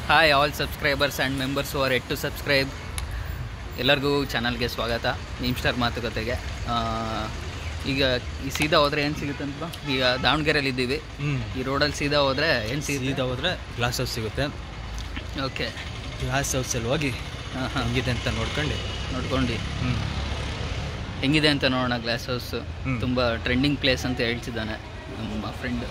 Hi all subscribers and members are at to subscribe ಎಲ್ಲರಿಗೂ ಚಾನಲ್ಗೆ ಸ್ವಾಗತ ನೀಮ್ ಸ್ಟಾರ್ ಮಾತುಕತೆಗೆ ಆ, ಈಗ ಈ ಸೀದಾ ಹೋದರೆ ಏನು ಸಿಗುತ್ತೆ ಅಂತ ಈಗ ದಾವಣಗೆರೆಯಲ್ಲಿ ಇದ್ದೀವಿ ಹ್ಮ್ ಈ ರೋಡಲ್ಲಿ ಸೀದಾ ಹೋದರೆ ಏನು ಸಿಗುತ್ತೆ ಸೀದಾ ಹೋದ್ರೆ ಗ್ಲಾಸ್ ಹೌಸ್ ಸಿಗುತ್ತೆ ಓಕೆ ಗ್ಲಾಸ್ ಹೌಸಲ್ಲಿ ಹೋಗಿ ಹಾಂ ಹಾಂ ಹೆಂಗಿದೆ ಅಂತ ನೋಡ್ಕೊಂಡು ನೋಡ್ಕೊಂಡು ಹ್ಮ್ ಹೆಂಗಿದೆ ಅಂತ ನೋಡೋಣ ಗ್ಲಾಸ್ ಹೌಸ್ ಹ್ಮ್. ತುಂಬ ಟ್ರೆಂಡಿಂಗ್ ಪ್ಲೇಸ್ ಅಂತ ಹೇಳ್ತಿದ್ದಾನೆ ನಮ್ಮ ಫ್ರೆಂಡ್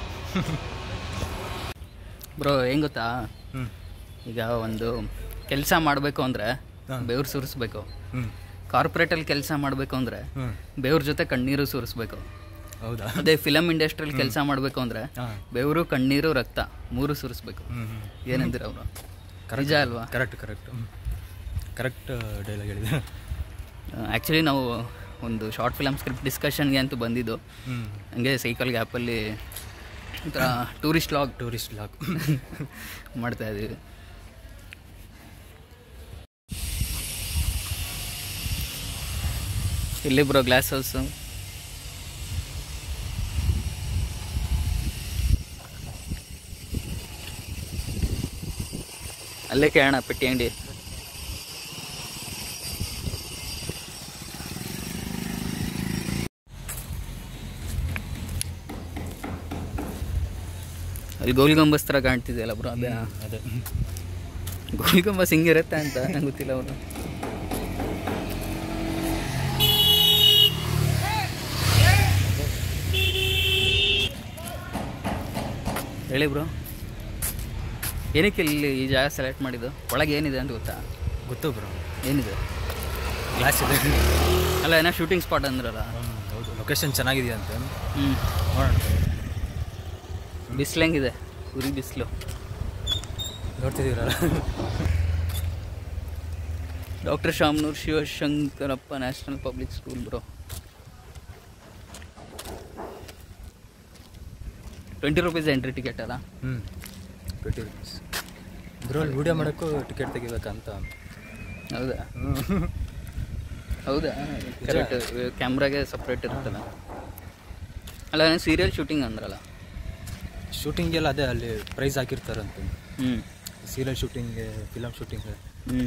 ಬ್ರೋ ಹೆಂಗ್ ಗೊತ್ತಾ ಹ್ಮ್ ಈಗ ಒಂದು ಕೆಲಸ ಮಾಡಬೇಕು ಅಂದರೆ ಹಾ. ಬೆವ್ರು ಸುರಿಸ್ಬೇಕು ಹ್ಮ್ ಕಾರ್ಪೊರೇಟಲ್ಲಿ ಕೆಲಸ ಮಾಡಬೇಕು ಅಂದರೆ ಹ್ಮ್ ಬೆವ್ರ ಜೊತೆ ಕಣ್ಣೀರು ಸುರಿಸ್ಬೇಕು ಹೌದಾ ಅದೇ ಫಿಲಮ್ ಇಂಡಸ್ಟ್ರಿಯಲ್ಲಿ ಕೆಲಸ ಮಾಡಬೇಕು ಅಂದರೆ ಹಾಂ ಬೆವರು ಕಣ್ಣೀರು ರಕ್ತ ಮೂರು ಸುರಿಸ್ಬೇಕು ಹ್ಮ್ ಹ್ಮ್ ಏನಂತೀರ ಅವರು ನಿಜ ಅಲ್ವಾ ಕರೆಕ್ಟ್ ಕರೆಕ್ಟ್ ಕರೆಕ್ಟ್ ಡೈಲಾಗ್ ಹೇಳಿದೆ ಆ್ಯಕ್ಚುಲಿ ನಾವು ಒಂದು ಶಾರ್ಟ್ ಫಿಲಮ್ ಸ್ಕ್ರಿಪ್ಟ್ ಡಿಸ್ಕಷನ್ಗೆ ಅಂತೂ ಬಂದಿದ್ದು ಹ್ಮ್ ಹಂಗೆ ಸೈಕಲ್ ಗ್ಯಾಪಲ್ಲಿ ಈ ಥರ ಟೂರಿಸ್ಟ್ ಲಾಗ್ ಟೂರಿಸ್ಟ್ ಲಾಗ್ ಮಾಡ್ತಾ ಇದ್ದೀವಿ ಇಲ್ಲಿ ಬ್ರೋ ಗ್ಲಾಸ್ ಹೌಸು ಅಲ್ಲೇ ಕೇಳೋಣ ಪೆಟ್ಟಿ ಅಂಗಡಿ ಅಲ್ಲಿ ಗೋಲ್ ಗಂಬಸ್ ಥರ ಕಾಣ್ತಿದೆಯಲ್ಲ ಬ್ರೋ ಅದೇ ಅದೇ ಗೋಲ್ ಗಂಬಸ್ ಹಿಂಗಿರುತ್ತೆ ಅಂತ ನಂಗೆ ಗೊತ್ತಿಲ್ಲ ಅವರು ಹೇಳಿ ಬ್ರೋ ಏನಕ್ಕೆ ಇಲ್ಲಿ ಈ ಜಾಗ ಸೆಲೆಕ್ಟ್ ಮಾಡಿದ್ದು ಒಳಗೆ ಏನಿದೆ ಅಂತ ಗೊತ್ತಾ ಗೊತ್ತು ಬ್ರೋ ಏನಿದೆ ಗ್ಲಾಸ್ ಇದೆ ಅಲ್ಲ ಏನೋ ಶೂಟಿಂಗ್ ಸ್ಪಾಟ್ ಅಂದ್ರಲ್ಲ ಹ್ಮ್, ಹೌದು ಲೊಕೇಶನ್ ಚೆನ್ನಾಗಿದೆಯಾ ಅಂತ ಹ್ಞೂ ನೋಡೋಣ ಬಿಸಿಲು ಹೆಂಗಿದೆ ಉರಿ ಬಿಸಿಲು ನೋಡ್ತಿದ್ದೀರಲ್ಲ doctor Shamanur Shivashankarappa national public school bro twenty rupees entry ticket ಅಲ್ಲ ಹ್ಞೂ ಟ್ವೆಂಟಿ ರುಪೀಸ್ ಇದ್ರಲ್ಲಿ ವೀಡಿಯೋ ಮಾಡೋಕ್ಕೂ ಟಿಕೆಟ್ ತೆಗಿಬೇಕಂತ ಹೌದಾ ಹೌದಾ ಕರೆಕ್ಟ್ ಕ್ಯಾಮ್ರಾಗೆ ಸಪ್ರೇಟ್ ಇರುತ್ತಲ್ಲ ಅಲ್ಲ ಸೀರಿಯಲ್ ಶೂಟಿಂಗ್ ಅಂದ್ರಲ್ಲ ಶೂಟಿಂಗೆಲ್ಲ ಅದೇ ಅಲ್ಲಿ ಪ್ರೈಸ್ ಹಾಕಿರ್ತಾರಂತೆ ಹ್ಞೂ ಸೀರಿಯಲ್ ಶೂಟಿಂಗ್ಗೆ ಫಿಲಮ್ ಶೂಟಿಂಗ್ ಹ್ಞೂ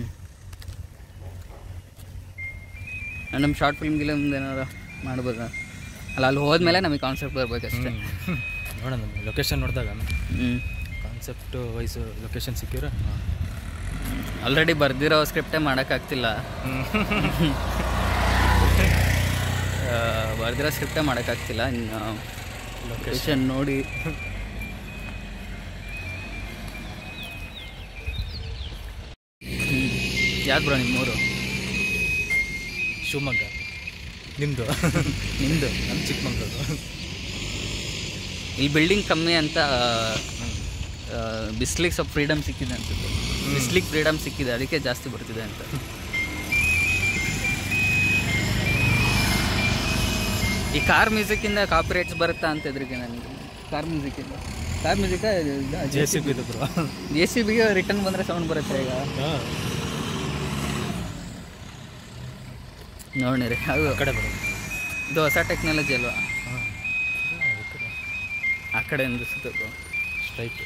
ನಮ್ಮ ಶಾರ್ಟ್ ಫಿಲ್ಮ್ ಗಿಲಮ್ ಏನಾರು ಮಾಡ್ಬೋದಾ ಅಲ್ಲ ಅಲ್ಲಿ ಹೋದ್ಮೇಲೆ ನಮಗೆ ಕಾನ್ಸೆಪ್ಟ್ ಬರ್ಬೇಕಷ್ಟೇ ನೋಡೋಣ ಲೊಕೇಶನ್ ನೋಡಿದಾಗ ಹ್ಞೂ ಕಾನ್ಸೆಪ್ಟ್ ವೈಸ್ ಲೊಕೇಶನ್ ಸಿಕ್ಕಿದ್ರೆ ಆಲ್ರೆಡಿ ಬರ್ದಿರೋ ಸ್ಕ್ರಿಪ್ಟೇ ಮಾಡೋಕ್ಕಾಗ್ತಿಲ್ಲ ಬರ್ದಿರೋ ಸ್ಕ್ರಿಪ್ಟೇ ಮಾಡೋಕ್ಕಾಗ್ತಿಲ್ಲ ಇನ್ನು ಲೊಕೇಶನ್ ನೋಡಿ ಯಾಕೆ ಬ್ರೋ ನಿಮ್ಮೂರು ಶಿವಮೊಗ್ಗ ನಿಮ್ಮದು ನಿಮ್ಮದು ನಮ್ಮ ಚಿಕ್ಕಮಂಗ್ಳೂರು ಇಲ್ಲಿ ಬಿಲ್ಡಿಂಗ್ ಕಮ್ಮಿ ಅಂತ ಬಿಸ್ಲಿಗೆ ಸ್ವಲ್ಪ ಫ್ರೀಡಮ್ ಸಿಕ್ಕಿದೆ ಅನ್ಸುತ್ತೆ ಬಿಸ್ಲಿಗೆ ಫ್ರೀಡಮ್ ಸಿಕ್ಕಿದೆ ಅದಕ್ಕೆ ಜಾಸ್ತಿ ಬರ್ತಿದೆ ಅಂತ ಈ ಕಾರ್ ಮ್ಯೂಸಿಕ್ಕಿಂದ ಕಾಪಿರೇಟ್ಸ್ ಬರುತ್ತಾ ಅಂತ ಹೆದರಿಕೆ ನನಗೆ ಕಾರ್ ಮ್ಯೂಸಿಕ್ಕಿಂದ car music J C B bro J C ಬಿಗೆ ರಿಟರ್ನ್ ಬಂದರೆ ಸೌಂಡ್ ಬರುತ್ತೆ ಈಗ ನೋಡಿರಿ ಅದು ಆ ಕಡೆ ಬರೋ ಇದು ಹೊಸ ಟೆಕ್ನಾಲಜಿ ಅಲ್ವಾ ಹಾಂ ಆ ಕಡೆ ಅನಿಸುತ್ತೆ ಬ್ರೋ ಸ್ಟ್ರೈಟ್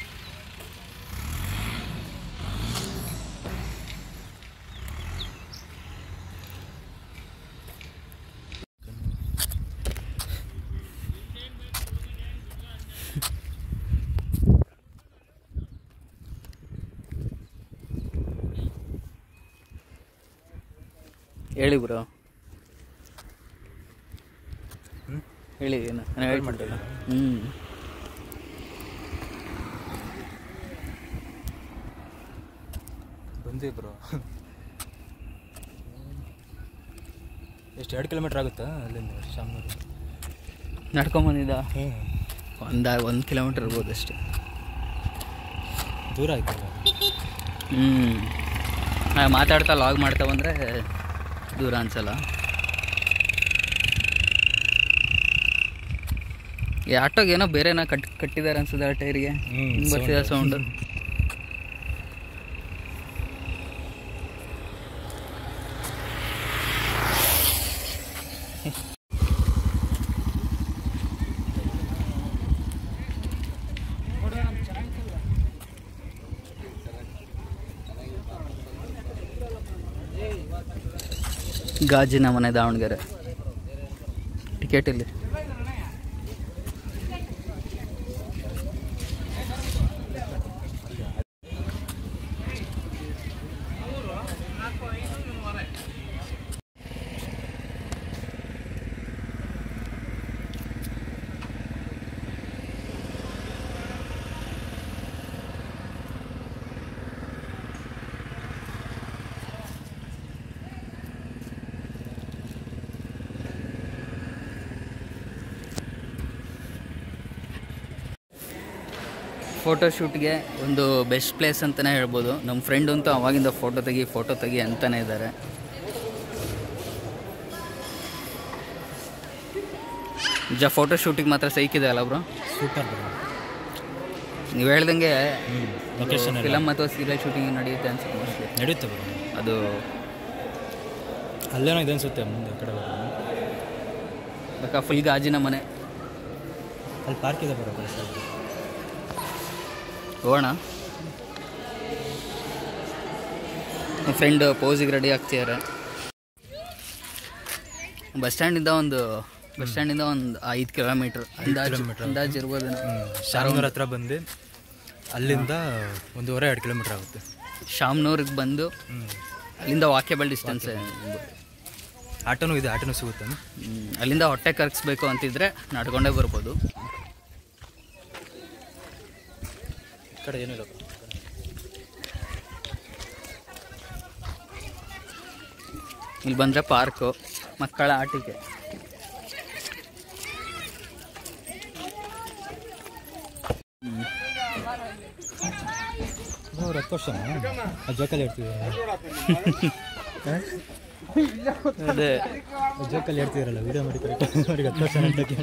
ಹೇಳಿ ಬ್ರೋ ಹ್ಞೂ ಹೇಳಿ ಏನು ನಾನು Call ಹೇಳ್ಬಿಟ್ಟಿಲ್ಲ ಮಾಡ್ತೀರಾ? ಹ್ಞೂ ಬಂದಿ ಬ್ರೋ ಎಷ್ಟು ಎರಡು ಕಿಲೋಮೀಟ್ರ್ ಆಗುತ್ತಾ ಅಲ್ಲಿಂದ ಶಾಮನೂರು ನಡ್ಕೊಂಬಂದಿದ್ದ ಹ್ಞೂ ಒಂದು ಒಂದು ಕಿಲೋಮೀಟ್ರ್ ಇರ್ಬೋದು ಅಷ್ಟೇ ದೂರ ಆಯ್ತಲ್ಲ ಹ್ಞೂ ಮಾತಾಡ್ತಾ ಲಾಗ್ ಮಾಡ್ತಾ ಬಂದರೆ ದೂರ ಅನ್ಸಲ್ಲ ಈ ಆಟೋಗೆ ಏನೋ ಬೇರೆ ಏನೋ ಕಟ್ ಕಟ್ಟಿದ್ದಾರೆ ಅನ್ಸುತ್ತೆ ಆ ಟೈರಿಗೆ ಹ್ಮ್, ಬರ್ತಿದೆ sound. ಸೌಂಡು ಗಾಜಿನ ಮನೆ ದಾವಣಗೆರೆ ಟಿಕೆಟ್ ಇಲ್ಲಿ ಫೋಟೋ ಶೂಟ್ಗೆ ಒಂದು ಬೆಸ್ಟ್ ಪ್ಲೇಸ್ ಅಂತಲೇ ಹೇಳ್ಬೋದು ನಮ್ಮ ಫ್ರೆಂಡ್ ಅಂತೂ ಅವಾಗಿಂದ ಫೋಟೋ ತೆಗಿ ಫೋಟೋ ತೆಗಿ ಅಂತಲೇ ಇದ್ದಾರೆ ನಿಜ ಫೋಟೋ ಶೂಟಿಗೆ ಮಾತ್ರ ಸೈಕಿದೆ ಅಲ್ಲ ಬ್ರೋ ಸೂಪರ್ ಬ್ರೋ ನೀವು ಹೇಳ್ದಂಗೆ ಲೊಕೇಶನ್ ಫಿಲಮ್ ಅಥವಾ ಸೀರಿಯಲ್ ಶೂಟಿಂಗ್ ನಡೆಯುತ್ತೆ ಅನ್ಸುತ್ತೆ ಮೋಸ್ಟ್ಲಿ ನಡೆಯುತ್ತೆ ಬ್ರೋ ಅದು ಅಲ್ಲೇನೋ ಇದೆ ಅನ್ಸುತ್ತೆ ಮುಂದೆ ಆ ಕಡೆ ಹೋದ್ರೆ. ಬೇಕಾ ಫುಲ್ ಗಾಜಿನ ಮನೆ ಅಲ್ಲಿ ಪಾರ್ಕ್ ಇದೆ ಬರೋ ಕಡೆ side. ಹೋಗೋಣ ನಮ್ಮ ಫ್ರೆಂಡ್ ಪೋಸಿಗೆ ರೆಡಿ ಆಗ್ತಿದ್ದಾರೆ ಬಸ್ ಸ್ಟ್ಯಾಂಡಿಂದ ಒಂದು ಬಸ್ ಸ್ಟ್ಯಾಂಡಿಂದ ಒಂದು ಐದು ಕಿಲೋಮೀಟ್ರ್ ಅಂದಾಜು kilometer. ಅಂದಾಜು ಇರ್ಬೋದು ಹ್ಮ್ ಶಾರೂರ್ ಹತ್ರ ಬಂದು ಅಲ್ಲಿಂದ ಒಂದೂವರೆ ಎರಡು ಕಿಲೋಮೀಟ್ರ್ ಆಗುತ್ತೆ ಶಾಮ್ನೂರಿಗೆ ಬಂದು ಹ್ಞೂ ಅಲ್ಲಿಂದ ವಾಕ್ಯಬಲ್ ಡಿಸ್ಟೆನ್ಸ್ ಆಟೋನೂ ಇದೆ ಆಟೋನೂ ಸಿಗುತ್ತೆ ಅಲ್ಲಿಂದ ಹೊಟ್ಟೆ ಕರ್ಗಿಸ್ಬೇಕು ಅಂತಿದ್ರೆ ನಡ್ಕೊಂಡೇ ಬರ್ಬೋದು ಈ ಕಡೆ ಏನೂ ಇಲ್ಲ bro. ಇಲ್ಲಿ ಬಂದರೆ ಪಾರ್ಕು ಮಕ್ಕಳ ಆಟಿಕೆ ಅವ್ರು ಹತ್ತು ವರ್ಷ ಆ ಜೋಕಲ್ಲಿ ಹೇಳ್ತಿದ್ದೀರಲ್ಲ ಅದೇ ಆ ಜೋಕಲ್ಲಿ ಹೇಳ್ತಿದ್ದೀರಲ್ಲ ವಿಡಿಯೋ ಮಾಡಿ ಕರೆಕ್ಟ್ ಅವ್ರಿಗೆ ಹತ್ತು ವರ್ಷ ಅಂತಕ್ಕೆ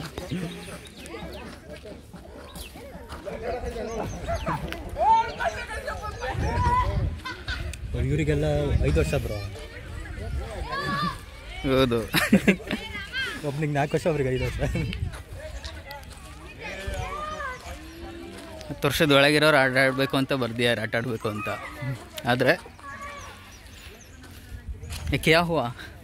ಇವರಿಗೆಲ್ಲ ಐದು ವರ್ಷ ಬ್ರೋ ಹೌದು ಒಬ್ನಿಗೆ ನಾಲ್ಕು ವರ್ಷ ಅವ್ರಿಗೆ ಐದು ವರ್ಷ ಹತ್ತು ವರ್ಷದ ಒಳಗಿರೋರು ಆಟ ಆಡಬೇಕು ಅಂತ ಬರ್ದಿದ್ದಾರೆ ಆಟ ಆಡಬೇಕು ಅಂತ ಆದರೆ ಕ್ಯಾ ಹುವಾ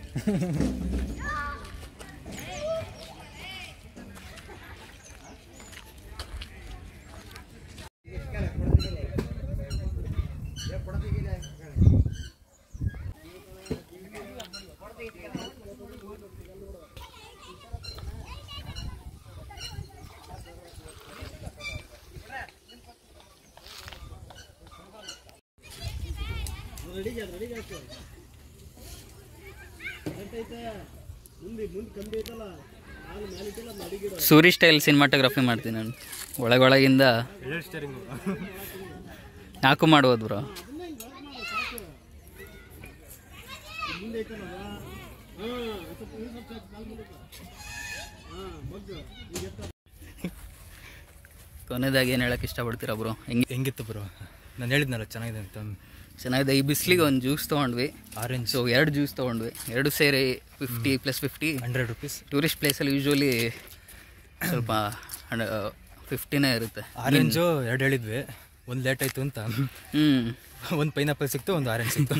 ಸೂರಿ ಸ್ಟೈಲ್ ಸಿನಿಮಾಟೋಗ್ರಫಿ ಮಾಡ್ತೀನಿ ನಾನು ಒಳಗೊಳಗಿಂದ ನಾಲ್ಕು ಮಾಡ್ಬೋದು ಬ್ರೋ ಕೊನೆದಾಗಿ ಏನು ಹೇಳಕ್ಕೆ ಇಷ್ಟಪಡ್ತೀರಾ ಬ್ರೋ ಹೆಂಗೆ ಹೆಂಗಿತ್ತು ಬ್ರೋ ನಾನು ಹೇಳಿದ್ನಲ್ಲ ಚೆನ್ನಾಗಿದೆ ಅಂತ ಚೆನ್ನಾಗಿದೆ ಈ ಬಿಸಿಲಿಗೆ ಒಂದು ಜ್ಯೂಸ್ ತೊಗೊಂಡ್ವಿ ಆರೆಂಜ್ ಸೊ ಎರಡು ಜ್ಯೂಸ್ ತೊಗೊಂಡ್ವಿ ಎರಡು ಸೇರಿ fifty plus fifty hundred rupees tourist ಪ್ಲೇಸಲ್ಲಿ ಯೂಶ್ವಲಿ ಸ್ವಲ್ಪ ಫಿಫ್ಟಿನೇ ಇರುತ್ತೆ ಆರೆಂಜು ಎರಡು ಹೇಳಿದ್ವಿ ಒಂದು ಲೇಟ್ ಆಯಿತು ಅಂತ ಹ್ಞೂ ಒಂದು ಪೈನಾಪಲ್ ಸಿಕ್ತು ಒಂದು ಆರೆಂಜ್ ಸಿಕ್ತು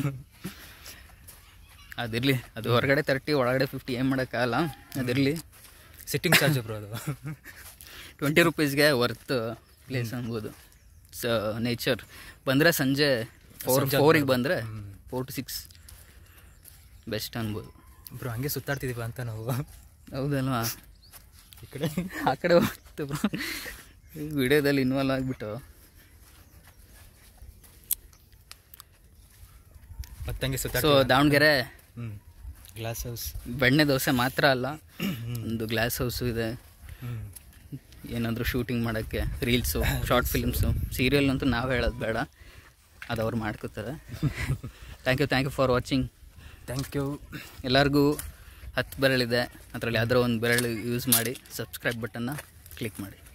ಅದಿರಲಿ ಅದು ಹೊರಗಡೆ ತರ್ಟಿ ಒಳಗಡೆ ಫಿಫ್ಟಿ ಏನು ಮಾಡೋಕ್ಕಾಗಲ್ಲ ಅದಿರಲಿ ಸಿಟ್ಟಿಂಗ್ ಚಾರ್ಜ್ ಬ್ರೋ ಅದು ಟ್ವೆಂಟಿ ರುಪೀಸ್ಗೆ ವರ್ತ್ ಪ್ಲೇಸ್ ಅನ್ಬೋದು ಸ ನೇಚರ್ ಬಂದರೆ ಸಂಜೆ ಫೋರ್ ಸಂಜೆ ಫೋರಿಗೆ ಬಂದರೆ ಹ್ಮ್. ಫೋರ್ ಟು ಸಿಕ್ಸ್ ಬೆಸ್ಟ್ ಅನ್ಬೋದು ಬ್ರೋ ಹಂಗೆ ಸುತ್ತಾಡ್ತಿದ್ದೀವಿ ಅಂತ ನಾವು ಹೌದಲ್ವಾ ಈ ಕಡೆ ಆ ಕಡೆ ಹೋಗ್ತು ಬ್ರೋ ವಿಡಿಯೋದಲ್ಲಿ ಇನ್ವಾಲ್ವ್ ಆಗಿಬಿಟ್ಟು ಮತ್ತೆ ಹಂಗೆ ಸೊ ಸುತ್ತಾಡ್ತೀವಿ ದಾವಣಗೆರೆ ಹ್ಞೂ ಗ್ಲಾಸ್ ಹೌಸ್ ಬೆಣ್ಣೆ ದೋಸೆ ಮಾತ್ರ ಅಲ್ಲ ಒಂದು ಗ್ಲಾಸ್ ಹೌಸು ಇದೆ ಹ್ಞೂ ಏನಾದರೂ ಶೂಟಿಂಗ್ ಮಾಡೋಕ್ಕೆ ರೀಲ್ಸು ಶಾರ್ಟ್ ಫಿಲ್ಮ್ಸು ಸೀರಿಯಲ್ ಅಂತೂ ನಾವು ಹೇಳೋದು ಬೇಡ ಅದು ಅವ್ರು ಮಾಡ್ಕೋತಾರೆ thank you thank you for watching thank you ಎಲ್ಲರಿಗೂ ಹತ್ತು ಬೆರಳಿದೆ ಅದರಲ್ಲಿ ಯಾವ್ದಾರ ಒಂದು ಬೆರಳು ಯೂಸ್ ಮಾಡಿ ಸಬ್ಸ್ಕ್ರೈಬ್ ಬಟನ್ನ ಕ್ಲಿಕ್ ಮಾಡಿ